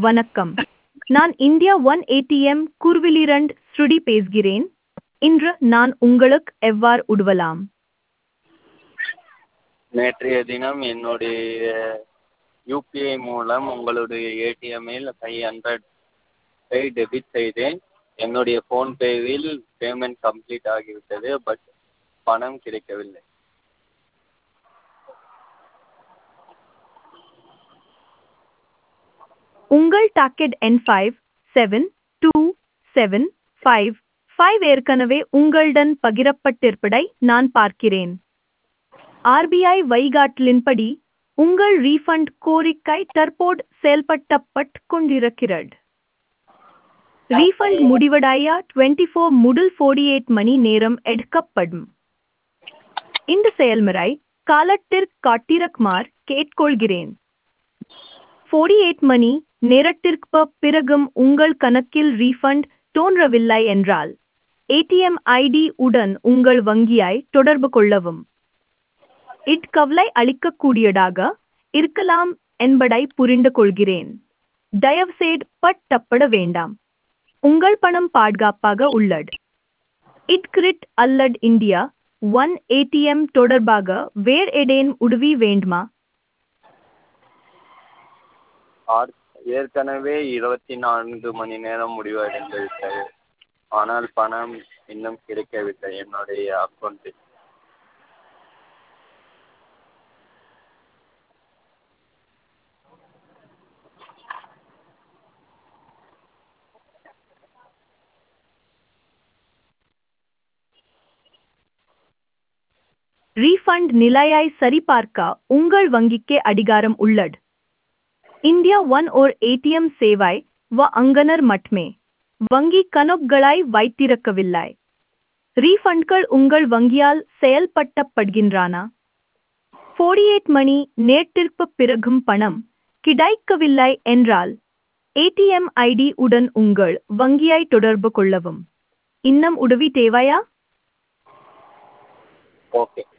வணக்கம் நான் India one ATM குர்விலிரண்ட் ஸ்ருடி பேசுகிறேன் இன்று நான் உங்களுக்கு எவ்வாறு உதவலாம் நேற்றைய தினம் என்னுடைய யூபிஐ மூலம் உங்களுடைய ஏடிஎம்மில் ஃபைவ் ஹண்ட்ரட் பை டெபிட் செய்தேன் என்னுடைய ஃபோன்பேவில் பேமெண்ட் கம்ப்ளீட் ஆகிவிட்டது பட் பணம் கிடைக்கவில்லை உங்கள் டாக்கெட் எண் five seven two seven five five ஏற்கனவே உங்களுடன் பகிரப்பட்டிருப்பதை நான் பார்க்கிறேன் ஆர்பிஐ வழிகாட்டலின்படி உங்கள் ரீஃபண்ட் கோரிக்கை தற்போது செயல்படுத்தப்பட்டு கொண்டிருக்கிறது ரீஃபண்ட் முடிவடைய டுவெண்ட்டி ஃபோர் முதல் ஃபோர்டி எயிட் மணி நேரம் எடுக்கப்படும் இந்த செயல்முறை காலத்திற்கு காட்டிருக்குமாறு கேட்டுக்கொள்கிறேன் ஃபோர்டி எயிட் மணி நேரத்திற்கு பிறகும் உங்கள் கணக்கில் ரீஃபண்ட் தோன்றவில்லை என்றால் ஏடிஎம் ஐடி உடன் உங்கள் வங்கியை தொடர்பு கொள்ளவும் இட்கவலை அளிக்கக்கூடியதாக இருக்கலாம் என்பதை புரிந்து கொள்கிறேன் தயவுசெய்து பட்டப்பட வேண்டாம் உங்கள் பணம் பாதுகாப்பாக உள்ளது இட்கிரிட் அல்லது இந்தியா ஒன் ஏடிஎம் தொடர்பாக வேறு ஏதேனும் உதவி வேண்டுமா ஆர் ஏற்கனவே இருபத்தி நான்கு மணி நேரம் முடிவடைந்து விட்டது ஆனால் பணம் இன்னும் கிடைக்கவில்லை என்னுடைய அக்கௌண்ட்டில் ரீஃபண்ட் நிலையை சரிபார்க்க உங்கள் வங்கிக்கு அதிகாரம் உள்ளது இந்தியா ஒன் ஓர் ஏடிஎம் சேவை வ அங்கனர் மட்டுமே வங்கி கணக்குகளை வைத்திருக்கவில்லை ரீஃபண்ட்கள் உங்கள் வங்கியால் செயல்படுத்தப்படுகின்றன ஃபோர்டி எயிட் மணி நேரத்திற்கு பிறகும் பணம் கிடைக்கவில்லை என்றால் ஏடிஎம் ஐடி உடன் உங்கள் வங்கியை தொடர்பு கொள்ளவும் இன்னும் உதவி தேவையா ஓகே